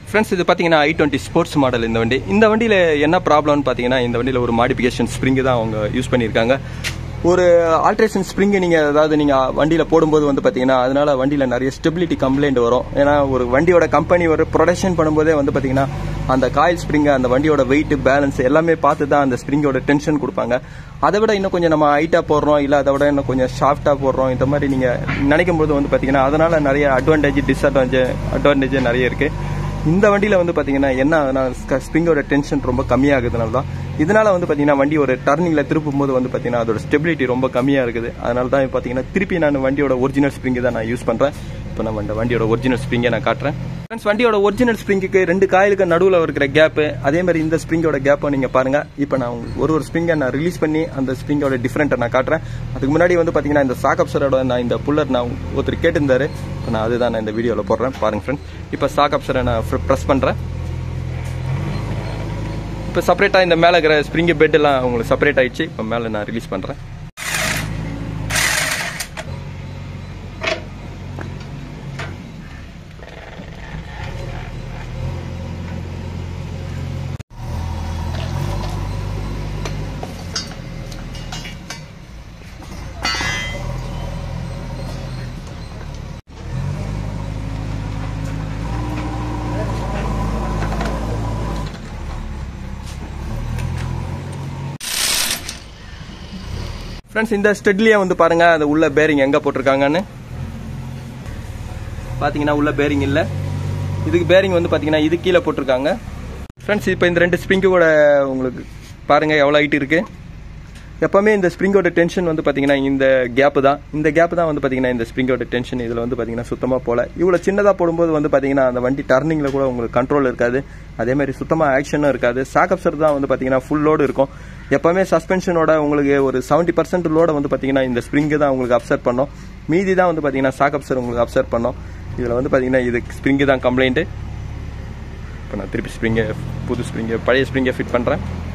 friends இது பார்த்தீங்கன்னா ஐ twenty sports model இந்த வண்டி இந்த வண்டியில் என்ன ப்ராப்ளம்னு பார்த்தீங்கன்னா இந்த வண்டியில் ஒரு மாடிஃபிகேஷன் ஸ்ப்ரிங்கு தான் அவங்க யூஸ் பண்ணியிருக்காங்க ஒரு ஆல்ட்ரேஷன் ஸ்ப்ரிங்கு நீங்கள் அதாவது நீங்கள் வண்டியில் போடும்போது வந்து பார்த்தீங்கன்னா அதனால வண்டியில் நிறைய ஸ்டெபிலிட்டி கம்ப்ளைண்ட் வரும் ஏன்னா ஒரு வண்டியோட கம்பெனி ஒரு ப்ரொடக்ஷன் பண்ணும்போதே வந்து பார்த்தீங்கன்னா அந்த காயில் ஸ்ப்ரிங்கு அந்த வண்டியோட வெயிட் பேலன்ஸ் எல்லாமே பார்த்து தான் அந்த ஸ்ப்ரிங்கோட டென்ஷன் கொடுப்பாங்க அதை விட இன்னும் கொஞ்சம் நம்ம ஹைட்டாக போடுறோம் இல்லை அதை விட இன்னும் கொஞ்சம் ஷாஃப்டாக போடுறோம் இந்த மாதிரி நீங்கள் நினைக்கும் போது வந்து பார்த்தீங்கன்னா அதனால நிறைய அட்வான்டேஜ் டிஸ்அட்வான்டேஜ் அட்வான்டேஜ் நிறைய இருக்குது இந்த வண்டியில் வந்து பார்த்தீங்கன்னா என்ன ஸ்ப்ரிங்கோட டென்ஷன் ரொம்ப கம்மியாகுதுனால தான் இதனால வந்து பார்த்தீங்கன்னா வண்டி ஒரு டர்னிங்கில் திருப்பும் போது வந்து பார்த்தீங்கன்னா அதோட ஸ்டெபிலிட்டி ரொம்ப கம்மியாக இருக்குது அதனால தான் பார்த்தீங்கன்னா திருப்பி நான் வண்டியோட ஒரிஜினல் ஸ்ப்ரிங்கை தான் நான் யூஸ் பண்ணுறேன் இப்போ நம்ம இந்த வண்டியோட ஒரிஜினல் ஸ்ப்ரிங்கை நான் காட்டுறேன் ஃப்ரெண்ட்ஸ் வண்டியோட ஒரிஜினல் ஸ்ப்ரிங்குக்கு ரெண்டு காயிலுக்கு நடுவில் இருக்கிற கேப்பு அதே மாதிரி இந்த ஸ்ப்ரிங்கோட கேப்பை நீங்கள் பாருங்கள் இப்போ நான் உங்களுக்கு ஒரு ஒரு ஸ்ப்ரிங்கை நான் ரிலீஸ் பண்ணி அந்த ஸ்ப்ரிங்கோட டிஃப்ரெண்ட்டை நான் காட்டுறேன் அதுக்கு முன்னாடி வந்து பார்த்தீங்கன்னா இந்த சாக்கப்சரோட நான் இந்த புல்லர் நான் ஒருத்தர் கேட்டிருந்தாரு இப்போ நான் அதுதான் நான் இந்த வீடியோவில் போடுறேன் பாருங்க ஃப்ரெண்ட்ஸ் இப்போ சாக்கப்சரை நான் ப்ரெஸ் பண்ணுறேன் இப்போ செப்பரேட்டாக இந்த மேலே இருக்கிற ஸ்ப்ரிங்கு பெட்டெல்லாம் உங்களுக்கு செப்பரேட் ஆயிடுச்சு இப்போ மேலே நான் ரிலீஸ் பண்ணுறேன் ஃப்ரெண்ட்ஸ் இந்த ஸ்டெட்லியே வந்து பாருங்க அது உள்ள பேரிங் எங்க போட்டிருக்காங்கன்னு பாத்தீங்கன்னா உள்ள பேரிங் இல்ல இதுக்கு பேரிங் வந்து பாத்தீங்கன்னா இது கீழே போட்டிருக்காங்க ஃப்ரெண்ட்ஸ் இப்போ இந்த ரெண்டு ஸ்ப்ரிங்கோட உங்களுக்கு பாருங்க எவ்வளோ ஹைட் இருக்கு எப்பவுமே இந்த ஸ்ப்ரிங்கோட டென்ஷன் வந்து பாத்தீங்கன்னா இந்த கேப் தான் இந்த கேப் தான் வந்து பாத்தீங்கன்னா இந்த ஸ்ப்ரிங்கோட டென்ஷன் இதுல வந்து பாத்தீங்கன்னா சுத்தமா போல இவ்வளவு சின்னதா போடும்போது வந்து பாத்தீங்கன்னா அந்த வண்டி டர்னிங்ல கூட உங்களுக்கு கண்ட்ரோல் இருக்காது அதே மாதிரி சுத்தமா ஆக்ஷனும் இருக்காது சாக்கப்சர் தான் வந்து பாத்தீங்கன்னா ஃபுல் லோடு இருக்கும் எப்பவுமே சஸ்பென்ஷனோட உங்களுக்கு ஒரு செவன்டி பர்சன்ட் லோட வந்து பாத்தீங்கன்னா இந்த ஸ்ப்ரிங்கு தான் உங்களுக்கு அப்சர்ட் பண்ணும் மீதி தான் வந்து பாத்தீங்கன்னா சாக்கப்சர் உங்களுக்கு அப்சர்ட் பண்ணும் இதுல வந்து பாத்தீங்கன்னா இது ஸ்ப்ரிங்கு தான் கம்ப்ளைண்ட் இப்போ நான் திருப்பி ஸ்ப்ரிங்கை புது ஸ்ப்ரிங்கை பழைய ஸ்ப்ரிங்கை ஃபிட் பண்றேன்